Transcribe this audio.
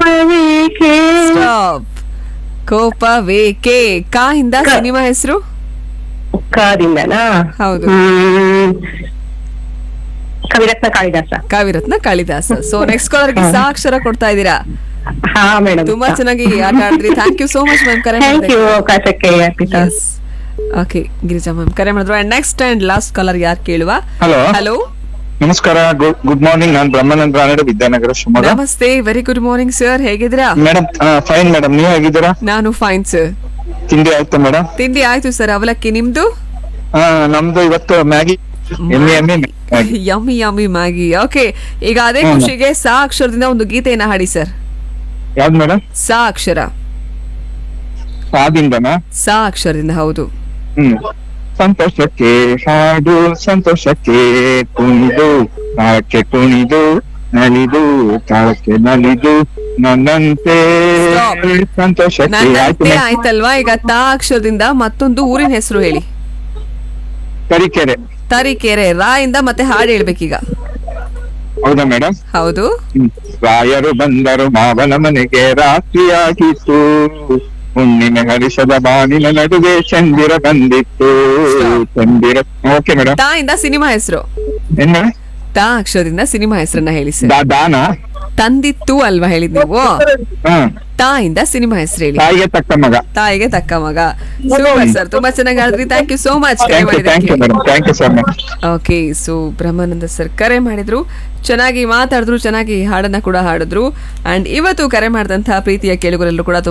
ಕೋಪವೇಕೆ stop ಕೋಪವೇಕೆ ಕಾ ಇಂದ cinema ಹೆಸರು ಕಾದಿಂದನಾ ಹೌದು ಹ್ಮ್ ಕವಿರತ್ನ ಕಾಳಿದಾಸ ಕಾವಿರತ್ನ ಕಾಳಿದಾಸ ಸೊ ನೆಕ್ಸ್ಟ್ ಕಾಲರ್ಗೆ ಸಾ ಅಕ್ಷರ ಕೊಡ್ತಾ ಇದ್ದೀರಾ ಹಾ ಮೇಡಮ್ ತುಂಬಾ ಚೆನ್ನಾಗಿ ಆಟ ಆಡಿದ್ರಿ thank you so much ma'am ಕರೆ ಥ್ಯಾಂಕ್ ಯು ಅವಕಾಶಕ್ಕೆ ಅರ್ಪಿತಾ ಓಕೆ ಗಿರಿಜಾ ಮ್ಯಾಮ್ ಕರೆ ಮಾಡಿದ್ರು and next and last caller ಯಾರು ಕೇಳುವ ಹಲೋ ಹಲೋ ನಮಸ್ಕಾರ ಗುಡ್ ಮಾರ್ನಿಂಗ್ ನಾನು ಬ್ರಹ್ಮಾನಂದ ರಾನಡೆ ವಿದ್ಯಾನಗರ ಶಿವಮೊಗ್ಗ ನಮಸ್ತೆ ವೆರಿ ಗುಡ್ ಮಾರ್ನಿಂಗ್ ಸರ್ ಹೇಗಿದ್ದೀರಾ ಮೇಡಮ್ ಫೈನ್ ಮೇಡಮ್ ನೀವು ಹೇಗಿದ್ದೀರಾ ನಾನು ಫೈನ್ ಸರ್ ತಿಂಡಿ ಆಯ್ತಾ ಮೇಡಮ್ ತಿಂಡಿ ಆಯ್ತು ಸರ್ ಅವಲಕ್ಕಿ ನಿಮ್ದು ನಮ್ದು ಇವತ್ತು ಮ್ಯಾಗಿ ಎಮ್ಮೆ ಎಮ್ಮೆ Maggi yummy yummy Maggi okay ಈಗ ಅದೇ ಹ್ಮ್. ಖುಷಿಗೆ ಸಾ ಅಕ್ಷರದಿಂದ ಒಂದು ಗೀತೆಯನ್ನ ಹಾಡಿ ಸರ್ ಯಾವ್ದು ಮೇಡಮ್ ಸಾ ಅಕ್ಷರ ಸಾದಿಂದನಾ ಸಾ ಅಕ್ಷರದಿಂದ ಹೌದು ಹ್ಮ್ ಸಂತೋಷಕ್ಕೆ ಹಾಡು ಸಂತೋಷಕ್ಕೆ ಕುಣಿದು ತಾಳಕ್ಕೆ ಕುಣಿದು ನಲಿದು ತಾಳಕ್ಕೆ ನಲಿದು ನನ್ನಂತೆ Stop. ಸಂತೋಷಕ್ಕೆ ಆಯ್ತು ನನ್ನಂತೆ ಮೇಡಮ್. ಆಯ್ತಲ್ವಾ ಈಗ ತಾ ಅಕ್ಷರದಿಂದ ಮತ್ತೊಂದು ಊರಿನ ಹೆಸರು ಹೇಳಿ ತರೀಕೆರೆ ತರೀಕೆರೆ ರಾ ಇಂದ ಮತ್ತೆ ಹಾಡು ಹೇಳ್ಬೇಕೀಗ ಹೌದಾ ಮೇಡಮ್ ಹೌದು ರಾಯರು ಬಂದರು ಮಾವನ ಮನೆಗೆ ರಾತ್ರಿಯಾಗಿತ್ತು ಹುಣ್ಣಿಮೆ ಹರಿಷದ ಬಾನಿನ ನಡುವೆ ಚಂದಿರ ಬಂದಿತ್ತು Stop. ಚಂದಿರ ಓಕೆ ಮೇಡಮ್ ತಾ ಇಂದ ಸಿನಿಮಾ ಹೆಸರು ಏನ್ ಮೇಡಮ್ ತಾ ಅಕ್ಷರದಿಂದ ಸಿನಿಮಾ ಹೆಸರನ್ನ ಹೇಳಿ ಸರ್ ದಾ- ದಾನ ತಂದಿತ್ತು ಅಲ್ವಾ ಹೇಳಿದ್ ನೀವು ಹ ತಾ ಇಂದ ಸಿನಿಮಾ ಹೆಸರು ಹೇಳಿ ತಾಯಿಗೆ ತಕ್ಕ ಮಗ ತಾಯಿಗೆ ತಕ್ಕ ಮಗ ಸೂಪರ್ ಸರ್ ತುಂಬಾ ಚೆನ್ನಾಗಿ ಆಡಿದ್ರಿ ಥ್ಯಾಂಕ್ ಯು ಸೋ ಮಚ್ ಕರೆ ಥ್ಯಾಂಕ್ ಯು ಥ್ಯಾಂಕ್ ಯು ಮಾಡಿದ್ದಕ್ಕೆ madam thank you sir much okay so Brahmananda sir ಕರೆ ಮಾಡಿದ್ರು ಚೆನ್ನಾಗಿ ಮಾತಾಡಿದ್ರು ಚೆನ್ನಾಗಿ ಹಾಡನ್ನ ಕೂಡ ಹಾಡಿದ್ರು ಅಂಡ್ ಇವತ್ತು ಕರೆ ಮಾಡಿದಂತಹ ಪ್ರೀತಿಯ ಕೇಳುಗರೆಲ್ಲರೂ ಕೂಡ